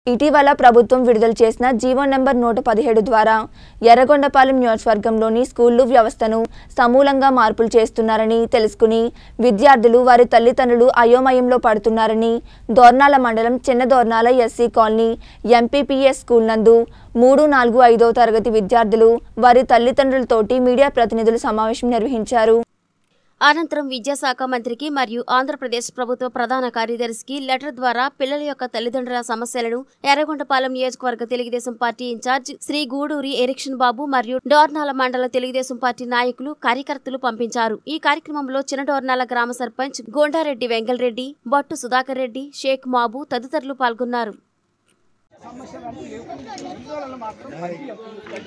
ఇటీవల ప్రభుత్వం విడుదల చేసిన జీవో నెంబర్ నూట పదిహేడు ద్వారా ఎర్రగొండపాలెం నియోజకవర్గంలోని స్కూళ్లు వ్యవస్థను సమూలంగా మార్పులు చేస్తున్నారని తెలుసుకుని విద్యార్థులు వారి తల్లిదండ్రులు అయోమయంలో పడుతున్నారని దోర్నాల మండలం చిన్న Dornala SC colony MPPS school నందు మూడు నాలుగు ఐదవ తరగతి విద్యార్థులు వారి తల్లిదండ్రులతోటి మీడియా ప్రతినిధులు సమావేశం నిర్వహించారు అనంతరం విద్యాశాఖ మంత్రికి మరియు ఆంధ్రప్రదేశ్ ప్రభుత్వ ప్రధాన కార్యదర్శికి లెటర్ ద్వారా పిల్లల యొక్క తల్లిదండ్రుల సమస్యలను ఎర్రగొండపాలెం నియోజకవర్గ తెలుగుదేశం పార్టీ ఇన్ఛార్జ్ శ్రీ గూడూరి ఎరిక్షన్ బాబు మరియు డోర్నాల మండల తెలుగుదేశం పార్టీ నాయకులు కార్యకర్తలు పంపించారు ఈ కార్యక్రమంలో చిన్నడోర్నాల గ్రామ సర్పంచ్ గోండారెడ్డి వెంగళరెడ్డి బొట్టు సుధాకర్ రెడ్డి షేక్ మాబు తదితరులు పాల్గొన్నారు సమస్యలన్నీ లేవు పిల్లలను మాత్రం పంపించకు.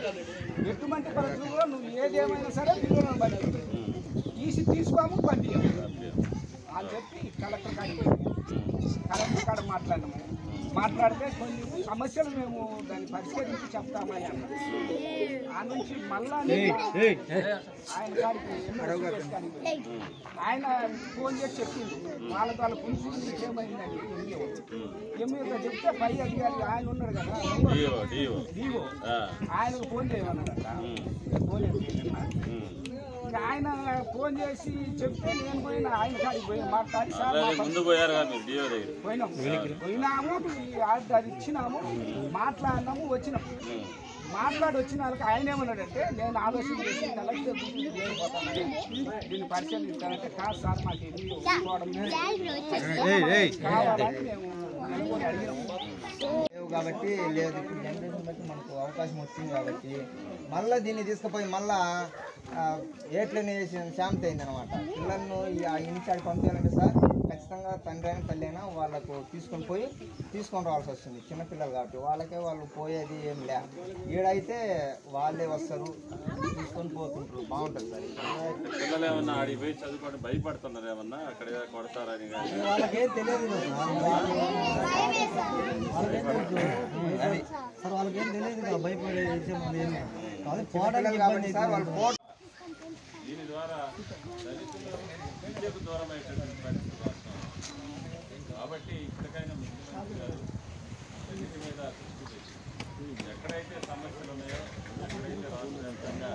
ఎటువంటి పరిస్థితుల్లో నువ్వు ఏదేమైనా సరే పిల్లలను పంపించు తీసి తీసుకోము పంపించము అని చెప్పి కలెక్టర్ కాడికి కలెక్టర్ కాడ మాట్లాడినాము మాట్లాడితే కొన్ని సమస్యలు మేము దాన్ని పరిష్కరించి చెప్తామని అన్నారు ఆ నుంచి మళ్ళా నేను ఆయన కాడికి ఎమ్మెల్యే కాడికి పోయి, ఆయన ఫోన్ చేసి చెప్పింది వాళ్ళ వాళ్ళ పులుసు ఏమైందని ఎంఈఓ ఎంఈఓ చెప్తే పై అధికారి ఆయన ఉన్నాడు కదా డిఓ ఆయనకు ఫోన్ చేయమన్నాడట ఫోన్ చేసి ఇంకా ఆయన ఫోన్ చేసి చెప్తే నేను పోయిన ఆయన కాడికి పోయి మాట్లాడి సార్ మా పని ముందు పోయారు కదా మీరు డిఓ దగ్గర పోయినాం పోయినాము ఈ ఆర్డర్ అది ఇచ్చినాము మాట్లాడినాము వచ్చినాము మాట్లాడి వచ్చిన వాళ్ళకి ఆయన ఏమన్నాడంటే నేను ఆలోచన చేసి కలెక్టర్ దృష్టికి వెళ్ళిపోతానని దీన్ని పరిశీలించాలంటే కాదు సార్ మాకు ఇది ఒప్పుకోవడం లేదు. కావాలని మేము అనుకొని అడిగినాము లేవు కాబట్టి లేదు ఇప్పుడు జనరేషన్ బట్టి మనకు అవకాశం వచ్చింది కాబట్టి మళ్ళీ దీన్ని తీసుకుపోయి మళ్ళా ఆ, ఏట్లని వేసి శాంతి అయింది అనమాట పిల్లలను ఈ ఆ ఇన్ఛార్జ్ పంపించాలంటే సార్ ఖచ్చితంగా తండ్రి అయినా తల్లి అయినా వాళ్ళకు తీసుకొని పోయి తీసుకొని రావాల్సి వస్తుంది చిన్నపిల్లలు కాబట్టి వాళ్ళకే వాళ్ళు పోయేది ఏం లే ఈడైతే వాళ్ళే వస్తారు తీసుకొని పోతుంటారు బాగుంటుంది సార్ ఇక్కడ. పిల్లలు ఏమన్నా ఆడికి పోయి చదువుకోవడం భయపడుతున్నారు ఏమన్నా అక్కడ కొడతారని కానీ వాళ్ళకేం తెలియదు అది సార్ వాళ్ళకేం తెలియదు కదా భయపడే విషయం అది ఏమి అది పోవడానికి కాబట్టి సార్ వాళ్ళు పో దీని ద్వారా దళితులు విద్యకు దూరం అయ్యేటటువంటి పరిస్థితి వస్తుంది. కాబట్టి ఇప్పటికైనా ముఖ్యమంత్రి గారు వీటి మీద దృష్టి పెట్టి ఎక్కడైతే సమస్యలు ఉన్నాయో ఎక్కడైతే రాష్ట్ర వ్యాప్తంగా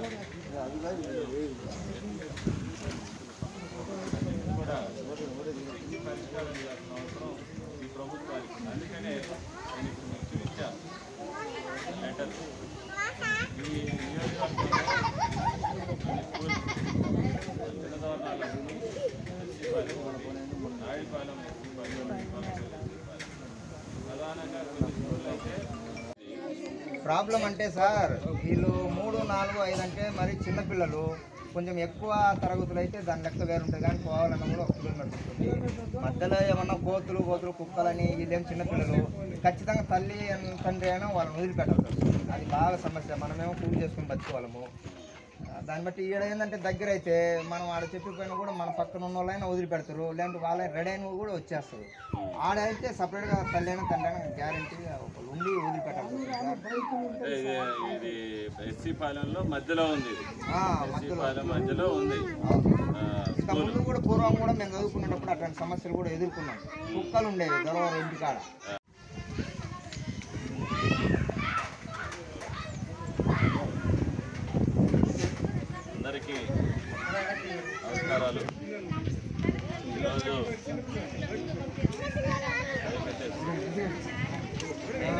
కూడా దీనికి పరిష్కారం చేయాల్సిన అవసరం ఈ ప్రభుత్వానికి ఉంది. అందుకనే నేను ఇప్పుడు మీకు చూపించాను లెటర్ ఈ నియోజకవర్గంలో కొన్ని స్కూల్స్ చిన్నదోర్నాల ఎస్సీపాలెం నాయుడుపాలెం ఎస్సీపాలెం ప్రధానంగా కొన్ని స్కూళ్ళు అయితే ప్రాబ్లం అంటే సార్ వీళ్ళు మూడు నాలుగు ఐదు అంటే మరి చిన్నపిల్లలు కొంచెం ఎక్కువ తరగతులు అయితే దాని లెక్క వేరు ఉంటుంది కానీ పోవాలన్నా కూడా ఒక కిలోమీటర్ ఉంటుంది మధ్యలో ఏమన్నా కోతులు కోతులు కుక్కలని వీళ్ళేం చిన్నపిల్లలు ఖచ్చితంగా తల్లి అన్- తండ్రి అయినా వాళ్ళని వదిలిపెట్టాల్సి వస్తుంది అది బాగా సమస్య మనమేమో కూలి చేసుకుని బతుకోవాలము ఆ, దాన్ని బట్టి ఈడ ఏంటంటే దగ్గర అయితే మనం ఆడ చెప్పిపోయినా కూడా మన పక్కన ఉన్న వాళ్ళైనా వదిలిపెడతారు లేదంటే వాళ్ళ రెడీ అయిన కూడా వచ్చేస్తారు ఆడైతే సపరేట్గా తల్లి అయినా తండ్రి అయినా గ్యారంటీగా ఒకళ్ళు ఉండి వదిలిపెట్టాల్సి వస్తుంది సార్ అంటే ఇది ఇది ఎస్సీ పాలెంలో మధ్యలో ఉంది ఇది ఆ, ఎస్సీ మధ్యలో పాలెం మధ్యలో ఉంది ఆ, ఇంకా ముందు కూడా పూర్వం కూడా మేము చదువుకునేటప్పుడు అట్లాంటి సమస్యలు కూడా ఎదుర్కొన్నాం కుక్కలు ఉండేవి దొరవరం ఇంటికాడ అందరికీ నమస్కారాలు ఈరోజు